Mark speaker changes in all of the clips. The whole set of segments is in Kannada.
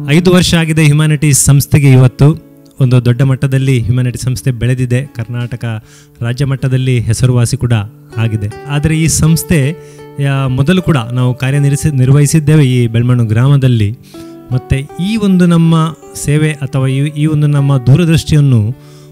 Speaker 1: ಐದು ವರ್ಷ ಆಗಿದೆ ಹ್ಯುಮ್ಯಾನಿಟೀಸ್ ಸಂಸ್ಥೆಗೆ ಇವತ್ತು ಒಂದು ದೊಡ್ಡ ಮಟ್ಟದಲ್ಲಿ ಹ್ಯುಮ್ಯಾನಿಟಿ ಸಂಸ್ಥೆ ಬೆಳೆದಿದೆ ಕರ್ನಾಟಕ ರಾಜ್ಯ ಮಟ್ಟದಲ್ಲಿ ಹೆಸರುವಾಸಿ ಕೂಡ ಆಗಿದೆ ಆದರೆ ಈ ಸಂಸ್ಥೆ ಆ, ಮೊದಲು ಕೂಡ ನಾವು ಕಾರ್ಯನಿರ್ವಹಿಸಿ ನಿರ್ವಹಿಸಿದ್ದೇವೆ ಈ ಬೆಳ್ಮಣ್ಣು ಗ್ರಾಮದಲ್ಲಿ ಮತ್ತು ಈ ಒಂದು ನಮ್ಮ ಸೇವೆ ಅಥವಾ ಈ ಈ ಒಂದು ನಮ್ಮ ದೂರದೃಷ್ಟಿಯನ್ನು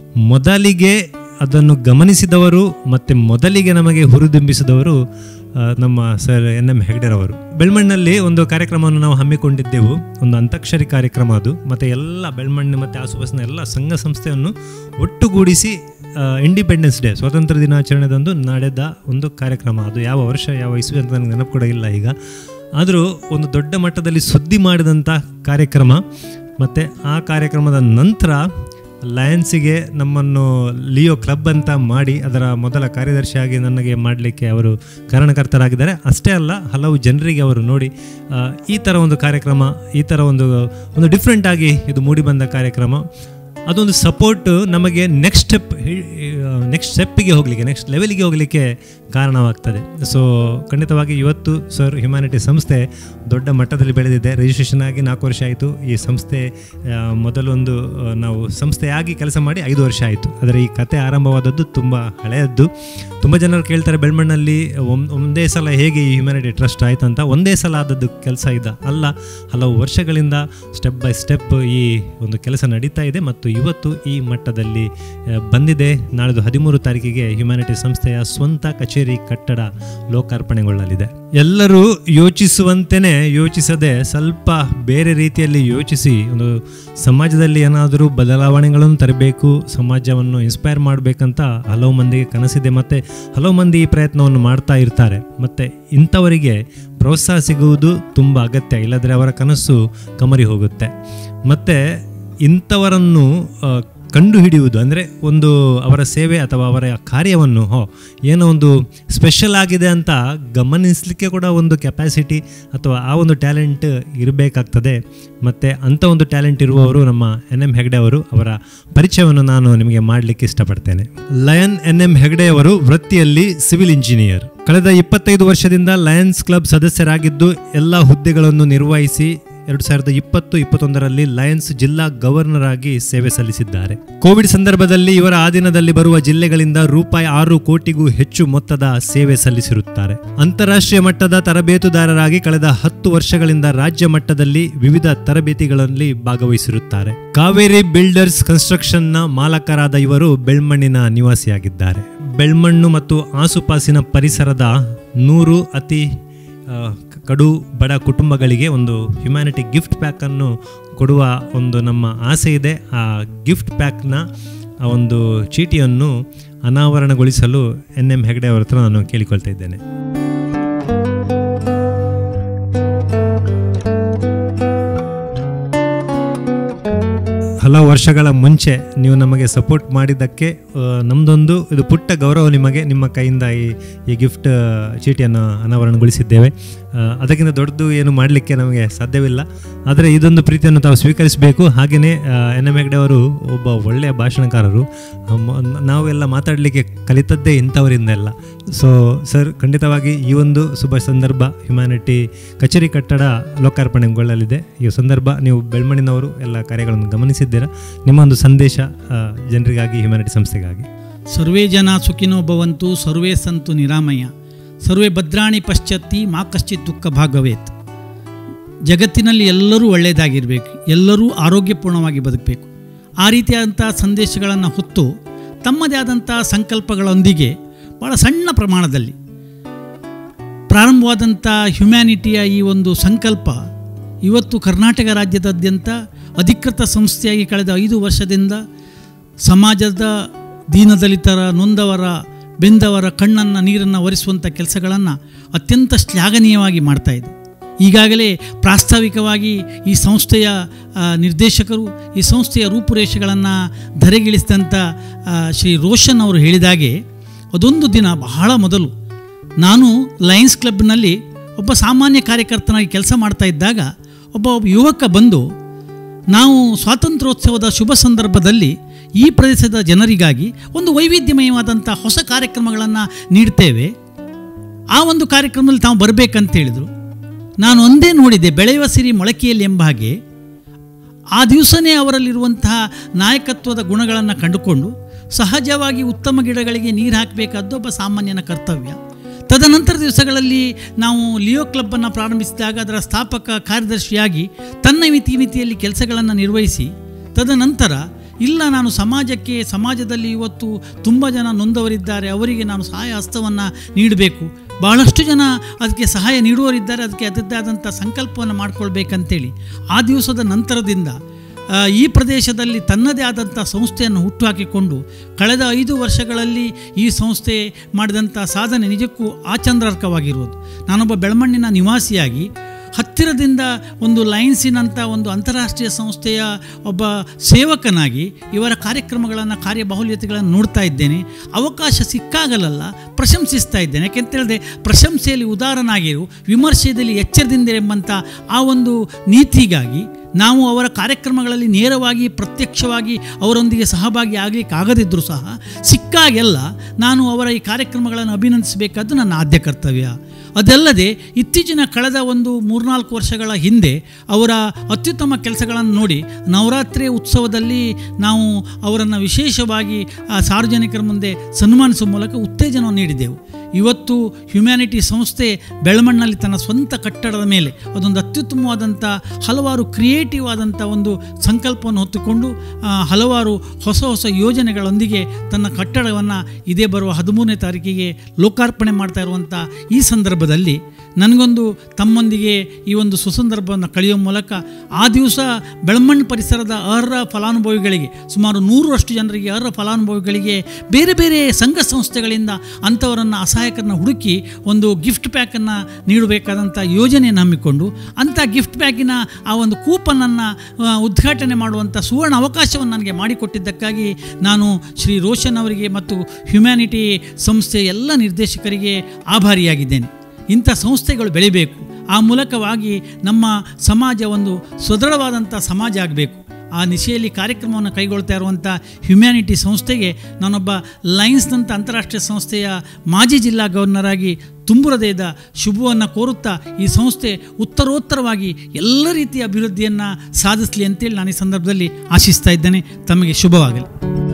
Speaker 1: ಮೊದಲಿಗೆ ಅದನ್ನು ಗಮನಿಸಿದವರು ಮತ್ತು ಮೊದಲಿಗೆ ನಮಗೆ ಹುರಿದುಂಬಿಸಿದವರು ಆ, ನಮ್ಮ ಸರ್ ಎನ್ ಎಂ ಹೆಗ್ಡೆರವರು ಬೆಳ್ಮಣ್ಣಲ್ಲಿ ಒಂದು ಕಾರ್ಯಕ್ರಮವನ್ನು ನಾವು ಹಮ್ಮಿಕೊಂಡಿದ್ದೆವು ಒಂದು ಅಂತಾಕ್ಷರಿ ಕಾರ್ಯಕ್ರಮ ಅದು ಮತ್ತು ಎಲ್ಲ ಬೆಳ್ಮಣ್ಣು ಮತ್ತು ಆಸುಪಾಸಿನ ಎಲ್ಲ ಸಂಘ ಸಂಸ್ಥೆಯನ್ನು ಒಟ್ಟುಗೂಡಿಸಿ ಇಂಡಿಪೆಂಡೆನ್ಸ್ ಡೇ ಸ್ವಾತಂತ್ರ್ಯ ದಿನಾಚರಣೆದಂದು ನಡೆದ ಒಂದು ಕಾರ್ಯಕ್ರಮ ಅದು ಯಾವ ವರ್ಷ ಯಾವ ಇಸ್ವಿ ಅಂತ ನನಗೆ ನೆನಪು ಕೂಡ ಇಲ್ಲ ಈಗ ಆದರೂ ಒಂದು ದೊಡ್ಡ ಮಟ್ಟದಲ್ಲಿ ಸುದ್ದಿ ಮಾಡಿದಂಥ ಕಾರ್ಯಕ್ರಮ ಮತ್ತು ಆ ಕಾರ್ಯಕ್ರಮದ ನಂತರ ಲಯನ್ಸಿಗೆ ನಮ್ಮನ್ನು ಲಿಯೋ ಕ್ಲಬ್ ಅಂತ ಮಾಡಿ ಅದರ ಮೊದಲ ಕಾರ್ಯದರ್ಶಿಯಾಗಿ ನನಗೆ ಮಾಡಲಿಕ್ಕೆ ಅವರು ಕಾರಣಕರ್ತರಾಗಿದ್ದಾರೆ ಅಷ್ಟೇ ಅಲ್ಲ ಹಲವು ಜನರಿಗೆ ಅವರು ನೋಡಿ ಆ, ಈ ಥರ ಒಂದು ಕಾರ್ಯಕ್ರಮ ಈ ಥರ ಒಂದು ಒಂದು ಡಿಫ್ರೆಂಟ್ ಆಗಿ ಇದು ಮೂಡಿಬಂದ ಕಾರ್ಯಕ್ರಮ ಅದೊಂದು ಸಪೋರ್ಟ್ ನಮಗೆ ನೆಕ್ಸ್ಟ್ ಸ್ಟೆಪ್ ನೆಕ್ಸ್ಟ್ ಸ್ಟೆಪ್ಪಿಗೆ ಹೋಗಲಿಕ್ಕೆ ನೆಕ್ಸ್ಟ್ ಲೆವೆಲ್ಗೆ ಹೋಗಲಿಕ್ಕೆ ಕಾರಣವಾಗ್ತದೆ ಸೊ ಖಂಡಿತವಾಗಿ ಇವತ್ತು ಸರ್ ಹ್ಯುಮ್ಯಾನಿಟಿ ಸಂಸ್ಥೆ ದೊಡ್ಡ ಮಟ್ಟದಲ್ಲಿ ಬೆಳೆದಿದೆ ರಿಜಿಸ್ಟ್ರೇಷನ್ ಆಗಿ ನಾಲ್ಕು ವರ್ಷ ಆಯಿತು ಈ ಸಂಸ್ಥೆ ಆ, ಮೊದಲೊಂದು ಆ, ನಾವು ಸಂಸ್ಥೆಯಾಗಿ ಕೆಲಸ ಮಾಡಿ ಐದು ವರ್ಷ ಆಯಿತು ಆದರೆ ಈ ಕತೆ ಆರಂಭವಾದದ್ದು ತುಂಬ ಹಳೆಯದ್ದು ತುಂಬ ಜನರು ಕೇಳ್ತಾರೆ ಬೆಳ್ಮಣ್ಣಲ್ಲಿ ಒಮ್- ಒಂದೇ ಸಲ ಹೇಗೆ ಈ ಹ್ಯುಮ್ಯಾನಿಟಿ ಟ್ರಸ್ಟ್ ಆಯ್ತು ಅಂತ ಒಂದೇ ಸಲ ಆದದ್ದು ಕೆಲಸ ಇದ್ದ ಅಲ್ಲ ಹಲವು ವರ್ಷಗಳಿಂದ ಸ್ಟೆಪ್ ಬೈ ಸ್ಟೆಪ್ ಈ ಒಂದು ಕೆಲಸ ನಡೀತಾ ಇದೆ ಮತ್ತು ಇವತ್ತು ಈ ಮಟ್ಟದಲ್ಲಿ ಆ, ಬಂದಿದೆ ನಾಳೆದು ಹದಿಮೂರು ತಾರೀಕಿಗೆ ಹ್ಯುಮ್ಯಾನಿಟಿ ಸಂಸ್ಥೆಯ ಸ್ವಂತ ಕಚೇರಿ ಕಟ್ಟಡ ಲೋಕಾರ್ಪಣೆಗೊಳ್ಳಲಿದೆ ಎಲ್ಲರೂ ಯೋಚಿಸುವಂತೆಯೇ ಯೋಚಿಸದೆ ಸ್ವಲ್ಪ ಬೇರೆ ರೀತಿಯಲ್ಲಿ ಯೋಚಿಸಿ ಒಂದು ಸಮಾಜದಲ್ಲಿ ಏನಾದರೂ ಬದಲಾವಣೆಗಳನ್ನು ತರಬೇಕು ಸಮಾಜವನ್ನು ಇನ್ಸ್ಪೈರ್ ಮಾಡಬೇಕಂತ ಹಲವು ಮಂದಿಗೆ ಕನಸಿದೆ ಮತ್ತು ಹಲವು ಮಂದಿ ಈ ಪ್ರಯತ್ನವನ್ನು ಮಾಡ್ತಾ ಇರ್ತಾರೆ ಮತ್ತು ಇಂಥವರಿಗೆ ಪ್ರೋತ್ಸಾಹ ಸಿಗುವುದು ತುಂಬ ಅಗತ್ಯ ಇಲ್ಲದ್ರೆ ಅವರ ಕನಸು ಕಮರಿ ಹೋಗುತ್ತೆ ಮತ್ತು ಇಂಥವರನ್ನು ಆ, ಕಂಡುಹಿಡಿಯುವುದು ಅಂದರೆ ಒಂದು ಅವರ ಸೇವೆ ಅಥವಾ ಅವರ ಕಾರ್ಯವನ್ನು ಹೋ ಏನೋ ಒಂದು ಸ್ಪೆಷಲ್ ಆಗಿದೆ ಅಂತ ಗಮನಿಸಲಿಕ್ಕೆ ಕೂಡ ಒಂದು ಕೆಪಾಸಿಟಿ ಅಥವಾ ಆ ಒಂದು ಟ್ಯಾಲೆಂಟ್ ಇರಬೇಕಾಗ್ತದೆ ಮತ್ತು ಅಂಥ ಒಂದು ಟ್ಯಾಲೆಂಟ್ ಇರುವವರು ನಮ್ಮ ಎನ್ ಎಂ ಹೆಗ್ಡೆ ಅವರು ಅವರ ಪರಿಚಯವನ್ನು ನಾನು ನಿಮಗೆ ಮಾಡಲಿಕ್ಕೆ ಇಷ್ಟಪಡ್ತೇನೆ ಲಯನ್ ಎನ್ ಎಂ ಹೆಗ್ಡೆ ಅವರು ವೃತ್ತಿಯಲ್ಲಿ ಸಿವಿಲ್ ಇಂಜಿನಿಯರ್ ಕಳೆದ ಇಪ್ಪತ್ತೈದು ವರ್ಷದಿಂದ ಲಯನ್ಸ್ ಕ್ಲಬ್ ಸದಸ್ಯರಾಗಿದ್ದು ಎಲ್ಲ ಹುದ್ದೆಗಳನ್ನು ನಿರ್ವಹಿಸಿ ಎರಡು ಸಾವಿರದ ಇಪ್ಪತ್ತು ಇಪ್ಪತ್ತೊಂದರಲ್ಲಿ ಲಯನ್ಸ್ ಜಿಲ್ಲಾ ಗವರ್ನರ್ ಆಗಿ ಸೇವೆ ಸಲ್ಲಿಸಿದ್ದಾರೆ ಕೋವಿಡ್ ಸಂದರ್ಭದಲ್ಲಿ ಇವರ ಆಧೀನದಲ್ಲಿ ಬರುವ ಜಿಲ್ಲೆಗಳಿಂದ ರೂಪಾಯಿ ಆರು ಕೋಟಿಗೂ ಹೆಚ್ಚು ಮೊತ್ತದ ಸೇವೆ ಸಲ್ಲಿಸಿರುತ್ತಾರೆ ಅಂತಾರಾಷ್ಟ್ರೀಯ ಮಟ್ಟದ ತರಬೇತುದಾರರಾಗಿ ಕಳೆದ ಹತ್ತು ವರ್ಷಗಳಿಂದ ರಾಜ್ಯ ಮಟ್ಟದಲ್ಲಿ ವಿವಿಧ ತರಬೇತಿಗಳಲ್ಲಿ ಭಾಗವಹಿಸಿರುತ್ತಾರೆ ಕಾವೇರಿ ಬಿಲ್ಡರ್ಸ್ ಕನ್ಸ್ಟ್ರಕ್ಷನ್ನ ಮಾಲಕರಾದ ಇವರು ಬೆಳ್ಮಣ್ಣಿನ ನಿವಾಸಿಯಾಗಿದ್ದಾರೆ ಬೆಳ್ಮಣ್ಣು ಮತ್ತು ಆಸುಪಾಸಿನ ಪರಿಸರದ ನೂರು ಅತಿ ಆ, ಕ- ಕಡು ಬಡ ಕುಟುಂಬಗಳಿಗೆ ಒಂದು ಹ್ಯುಮ್ಯಾನಿಟಿ ಗಿಫ್ಟ್ ಪ್ಯಾಕನ್ನು ಕೊಡುವ ಒಂದು ನಮ್ಮ ಆಸೆ ಇದೆ ಆ ಗಿಫ್ಟ್ ಪ್ಯಾಕ್ನ ಆ ಒಂದು ಚೀಟಿಯನ್ನು ಅನಾವರಣಗೊಳಿಸಲು ಎನ್ ಎಂ ಹೆಗ್ಡೆ ಅವರ ಹತ್ರ ನಾನು ಕೇಳಿಕೊಳ್ತಾ ಇದ್ದೇನೆ ಹಲವು ವರ್ಷಗಳ ಮುಂಚೆ ನೀವು ನಮಗೆ ಸಪೋರ್ಟ್ ಮಾಡಿದ್ದಕ್ಕೆ ಆ, ನಮ್ದೊಂದು ಇದು ಪುಟ್ಟ ಗೌರವ ನಿಮಗೆ ನಿಮ್ಮ ಕೈಯಿಂದ ಈ ಈ ಗಿಫ್ಟ್ ಚೀಟಿಯನ್ನು ಅನಾವರಣಗೊಳಿಸಿದ್ದೇವೆ ಆ, ಅದಕ್ಕಿಂತ ದೊಡ್ಡದು ಏನು ಮಾಡಲಿಕ್ಕೆ ನಮಗೆ ಸಾಧ್ಯವಿಲ್ಲ ಆದರೆ ಇದೊಂದು ಪ್ರೀತಿಯನ್ನು ತಾವು ಸ್ವೀಕರಿಸಬೇಕು ಹಾಗೆಯೇ ಎನ್ ಎಂ ಹೆಗ್ಡೆ ಅವರು ಒಬ್ಬ ಒಳ್ಳೆಯ ಭಾಷಣಕಾರರು ಆ, ಮ- ನಾವೆಲ್ಲ ಮಾತಾಡಲಿಕ್ಕೆ ಕಲಿತದ್ದೇ ಇಂಥವರಿಂದೆಲ್ಲ ಸೊ ಸರ್ ಖಂಡಿತವಾಗಿ ಈ ಒಂದು ಶುಭ ಸಂದರ್ಭ ಹ್ಯುಮ್ಯಾನಿಟಿ ಕಚೇರಿ ಕಟ್ಟಡ ಲೋಕಾರ್ಪಣೆಗೊಳ್ಳಲಿದೆ ಈ ಸಂದರ್ಭ ನೀವು ಬೆಳ್ಮಣ್ಣಿನವರು ಎಲ್ಲ ಕಾರ್ಯಗಳನ್ನು ಗಮನಿಸಿದ್ದೀರಾ ನಿಮ್ಮ ಒಂದು ಸಂದೇಶ ಆ, ಜನರಿಗಾಗಿ ಹ್ಯುಮ್ಯಾನಿಟಿ ಸಂಸ್ಥೆಗಾಗಿ
Speaker 2: ಸರ್ವೇ ಜನ ಸುಖಿನೋ ಭವಂತು ಸರ್ವೇ ಸಂತು ನಿರಾಮಯ ಸರ್ವೇ ಭದ್ರಾಣಿ ಪಶ್ಚಾತ್ತಿ ಮಾ ಕಶ್ಚಿತ್ ದುಃಖ ಭಾಗವೇತ್ ಜಗತ್ತಿನಲ್ಲಿ ಎಲ್ಲರೂ ಒಳ್ಳೆಯದಾಗಿರಬೇಕು ಎಲ್ಲರೂ ಆರೋಗ್ಯಪೂರ್ಣವಾಗಿ ಬದುಕಬೇಕು ಆ ರೀತಿಯಾದಂಥ ಸಂದೇಶಗಳನ್ನು ಹೊತ್ತು ತಮ್ಮದೇ ಆದಂಥ ಸಂಕಲ್ಪಗಳೊಂದಿಗೆ ಭಾಳ ಸಣ್ಣ ಪ್ರಮಾಣದಲ್ಲಿ ಪ್ರಾರಂಭವಾದಂಥ ಹ್ಯುಮ್ಯಾನಿಟಿಯ ಈ ಒಂದು ಸಂಕಲ್ಪ ಇವತ್ತು ಕರ್ನಾಟಕ ರಾಜ್ಯದಾದ್ಯಂತ ಅಧಿಕೃತ ಸಂಸ್ಥೆಯಾಗಿ ಕಳೆದ ಐದು ವರ್ಷದಿಂದ ಸಮಾಜದ ದೀನದಲಿತರ ನೊಂದವರ ಬೆಂದವರ ಕಣ್ಣನ್ನು ನೀರನ್ನು ಒರೆಸುವಂಥ ಕೆಲಸಗಳನ್ನು ಅತ್ಯಂತ ಶ್ಲಾಘನೀಯವಾಗಿ ಮಾಡ್ತಾ ಇದೆ ಈಗಾಗಲೇ ಪ್ರಾಸ್ತಾವಿಕವಾಗಿ ಈ ಸಂಸ್ಥೆಯ ಆ, ನಿರ್ದೇಶಕರು ಈ ಸಂಸ್ಥೆಯ ರೂಪುರೇಷೆಗಳನ್ನು ಧರೆಗಿಳಿಸಿದಂಥ ಆ, ಶ್ರೀ ರೋಷನ್ ಅವರು ಹೇಳಿದಾಗೆ ಅದೊಂದು ದಿನ ಬಹಳ ಮೊದಲು ನಾನು ಲಯನ್ಸ್ ಕ್ಲಬ್ನಲ್ಲಿ ಒಬ್ಬ ಸಾಮಾನ್ಯ ಕಾರ್ಯಕರ್ತನಾಗಿ ಕೆಲಸ ಮಾಡ್ತಾ ಇದ್ದಾಗ ಒಬ್ಬ ಯುವಕ ಬಂದು ನಾವು ಸ್ವಾತಂತ್ರ್ಯೋತ್ಸವದ ಶುಭ ಸಂದರ್ಭದಲ್ಲಿ ಈ ಪ್ರದೇಶದ ಜನರಿಗಾಗಿ ಒಂದು ವೈವಿಧ್ಯಮಯವಾದಂಥ ಹೊಸ ಕಾರ್ಯಕ್ರಮಗಳನ್ನು ನೀಡ್ತೇವೆ ಆ ಒಂದು ಕಾರ್ಯಕ್ರಮದಲ್ಲಿ ತಾವು ಬರಬೇಕಂತ ಹೇಳಿದರು ನಾನು ಒಂದೇ ನೋಡಿದೆ ಬೆಳೆಯುವ ಸಿರಿ ಮೊಳಕೆಯಲ್ಲಿ ಎಂಬ ಹಾಗೆ ಆ ದಿವಸನೇ ಅವರಲ್ಲಿರುವಂತಹ ನಾಯಕತ್ವದ ಗುಣಗಳನ್ನು ಕಂಡುಕೊಂಡು ಸಹಜವಾಗಿ ಉತ್ತಮ ಗಿಡಗಳಿಗೆ ನೀರು ಹಾಕಬೇಕಾದ್ದು ಒಬ್ಬ ಸಾಮಾನ್ಯನ ಕರ್ತವ್ಯ ತದನಂತರ ದಿವಸಗಳಲ್ಲಿ ನಾವು ಲಿಯೋ ಕ್ಲಬ್ಬನ್ನು ಪ್ರಾರಂಭಿಸಿದಾಗ ಅದರ ಸ್ಥಾಪಕ ಕಾರ್ಯದರ್ಶಿಯಾಗಿ ತನ್ನ ಮಿತಿ ಮಿತಿಯಲ್ಲಿ ಕೆಲಸಗಳನ್ನು ನಿರ್ವಹಿಸಿ ತದನಂತರ ಇಲ್ಲ ನಾನು ಸಮಾಜಕ್ಕೆ ಸಮಾಜದಲ್ಲಿ ಇವತ್ತು ತುಂಬ ಜನ ನೊಂದವರಿದ್ದಾರೆ ಅವರಿಗೆ ನಾನು ಸಹಾಯ ಹಸ್ತವನ್ನು ನೀಡಬೇಕು ಬಹಳಷ್ಟು ಜನ ಅದಕ್ಕೆ ಸಹಾಯ ನೀಡುವವರಿದ್ದಾರೆ ಅದಕ್ಕೆ ಅದರದ್ದೇ ಆದಂಥ ಸಂಕಲ್ಪವನ್ನು ಮಾಡ್ಕೊಳ್ಬೇಕಂತೇಳಿ ಆ ದಿವಸದ ನಂತರದಿಂದ ಆ, ಈ ಪ್ರದೇಶದಲ್ಲಿ ತನ್ನದೇ ಆದಂಥ ಸಂಸ್ಥೆಯನ್ನು ಹುಟ್ಟುಹಾಕಿಕೊಂಡು ಕಳೆದ ಐದು ವರ್ಷಗಳಲ್ಲಿ ಈ ಸಂಸ್ಥೆ ಮಾಡಿದಂಥ ಸಾಧನೆ ನಿಜಕ್ಕೂ ಆಚಂದ್ರಾರ್ಕವಾಗಿರುವುದು ನಾನೊಬ್ಬ ಬೆಳಮಣ್ಣಿನ ನಿವಾಸಿಯಾಗಿ ಹತ್ತಿರದಿಂದ ಒಂದು ಲಯನ್ಸಿನಂಥ ಒಂದು ಅಂತಾರಾಷ್ಟ್ರೀಯ ಸಂಸ್ಥೆಯ ಒಬ್ಬ ಸೇವಕನಾಗಿ ಇವರ ಕಾರ್ಯಕ್ರಮಗಳನ್ನು ಕಾರ್ಯಬಾಹುಲ್ಯತೆಗಳನ್ನು ನೋಡ್ತಾ ಇದ್ದೇನೆ ಅವಕಾಶ ಸಿಕ್ಕಾಗಲಲ್ಲ ಪ್ರಶಂಸಿಸ್ತಾ ಇದ್ದೇನೆ ಯಾಕೆಂತೇಳಿದ್ರೆ ಪ್ರಶಂಸೆಯಲ್ಲಿ ಉದಾರನಾಗಿರು ವಿಮರ್ಶೆಯಲ್ಲಿ ಎಚ್ಚರದಿಂದಿರು ಎಂಬಂಥ ಆ ಒಂದು ನೀತಿಗಾಗಿ ನಾವು ಅವರ ಕಾರ್ಯಕ್ರಮಗಳಲ್ಲಿ ನೇರವಾಗಿ ಪ್ರತ್ಯಕ್ಷವಾಗಿ ಅವರೊಂದಿಗೆ ಸಹಭಾಗಿ ಆಗಲಿಕ್ಕೆ ಆಗದಿದ್ದರೂ ಸಹ ಸಿಕ್ಕಾಗೆಲ್ಲ ನಾನು ಅವರ ಈ ಕಾರ್ಯಕ್ರಮಗಳನ್ನು ಅಭಿನಂದಿಸಬೇಕಾದ್ದು ನನ್ನ ಆದ್ಯ ಕರ್ತವ್ಯ ಅದಲ್ಲದೆ ಇತ್ತೀಚಿನ ಕಳೆದ ಒಂದು ಮೂರ್ನಾಲ್ಕು ವರ್ಷಗಳ ಹಿಂದೆ ಅವರ ಅತ್ಯುತ್ತಮ ಕೆಲಸಗಳನ್ನು ನೋಡಿ ನವರಾತ್ರಿ ಉತ್ಸವದಲ್ಲಿ ನಾವು ಅವರನ್ನು ವಿಶೇಷವಾಗಿ ಆ ಸಾರ್ವಜನಿಕರ ಮುಂದೆ ಸನ್ಮಾನಿಸುವ ಮೂಲಕ ಉತ್ತೇಜನವನ್ನು ನೀಡಿದೆವು ಇವತ್ತು ಹ್ಯುಮ್ಯಾನಿಟಿ ಸಂಸ್ಥೆ ಬೆಳಮಣ್ಣಲ್ಲಿ ತನ್ನ ಸ್ವಂತ ಕಟ್ಟಡದ ಮೇಲೆ ಅದೊಂದು ಅತ್ಯುತ್ತಮವಾದಂಥ ಹಲವಾರು ಕ್ರಿಯೇಟಿವ್ ಆದಂಥ ಒಂದು ಸಂಕಲ್ಪವನ್ನು ಹೊತ್ತುಕೊಂಡು ಆ, ಹಲವಾರು ಹೊಸ ಹೊಸ ಯೋಜನೆಗಳೊಂದಿಗೆ ತನ್ನ ಕಟ್ಟಡವನ್ನು ಇದೇ ಬರುವ ಹದಿಮೂರನೇ ತಾರೀಕಿಗೆ ಲೋಕಾರ್ಪಣೆ ಮಾಡ್ತಾ ಇರುವಂಥ ಈ ಸಂದರ್ಭದಲ್ಲಿ ನನಗೊಂದು ತಮ್ಮೊಂದಿಗೆ ಈ ಒಂದು ಸುಸಂದರ್ಭವನ್ನು ಕಳೆಯುವ ಮೂಲಕ ಆ ದಿವಸ ಬೆಳಮಣ್ಣು ಪರಿಸರದ ಅರ್ಹ ಫಲಾನುಭವಿಗಳಿಗೆ ಸುಮಾರು ನೂರರಷ್ಟು ಜನರಿಗೆ ಅರ್ಹ ಫಲಾನುಭವಿಗಳಿಗೆ ಬೇರೆ ಬೇರೆ ಸಂಘ ಸಂಸ್ಥೆಗಳಿಂದ ಅಂಥವರನ್ನು ಅಸಹಾಯಕರನ್ನ ಹುಡುಕಿ ಒಂದು ಗಿಫ್ಟ್ ಪ್ಯಾಕನ್ನು ನೀಡಬೇಕಾದಂಥ ಯೋಜನೆಯನ್ನು ಹಮ್ಮಿಕೊಂಡು ಅಂಥ ಗಿಫ್ಟ್ ಪ್ಯಾಕಿನ ಆ ಒಂದು ಕೂಪನನ್ನು ಉದ್ಘಾಟನೆ ಮಾಡುವಂಥ ಸುವರ್ಣ ಅವಕಾಶವನ್ನು ನನಗೆ ಮಾಡಿಕೊಟ್ಟಿದ್ದಕ್ಕಾಗಿ ನಾನು ಶ್ರೀ ರೋಷನ್ ಅವರಿಗೆ ಮತ್ತು ಹ್ಯುಮ್ಯಾನಿಟಿ ಸಂಸ್ಥೆ ಎಲ್ಲ ನಿರ್ದೇಶಕರಿಗೆ ಆಭಾರಿಯಾಗಿದ್ದೇನೆ ಇಂಥ ಸಂಸ್ಥೆಗಳು ಬೆಳಿಬೇಕು ಆ ಮೂಲಕವಾಗಿ ನಮ್ಮ ಸಮಾಜ ಒಂದು ಸುದೃಢವಾದಂಥ ಸಮಾಜ ಆಗಬೇಕು ಆ ದಿಶೆಯಲ್ಲಿ ಕಾರ್ಯಕ್ರಮವನ್ನು ಕೈಗೊಳ್ತಾ ಇರುವಂಥ ಹ್ಯುಮ್ಯಾನಿಟಿ ಸಂಸ್ಥೆಗೆ ನಾನೊಬ್ಬ ಲಯನ್ಸ್ನಂಥ ಅಂತಾರಾಷ್ಟ್ರೀಯ ಸಂಸ್ಥೆಯ ಮಾಜಿ ಜಿಲ್ಲಾ ಗವರ್ನರ್ ಆಗಿ ತುಂಬುರದೇದ ಶುಭವನ್ನು ಕೋರುತ್ತಾ ಈ ಸಂಸ್ಥೆ ಉತ್ತರೋತ್ತರವಾಗಿ ಎಲ್ಲ ರೀತಿಯ ಅಭಿವೃದ್ಧಿಯನ್ನು ಸಾಧಿಸಲಿ ಅಂತೇಳಿ ನಾನು ಈ ಸಂದರ್ಭದಲ್ಲಿ ಆಶಿಸ್ತಾ ಇದ್ದೇನೆ ತಮಗೆ ಶುಭವಾಗಲಿ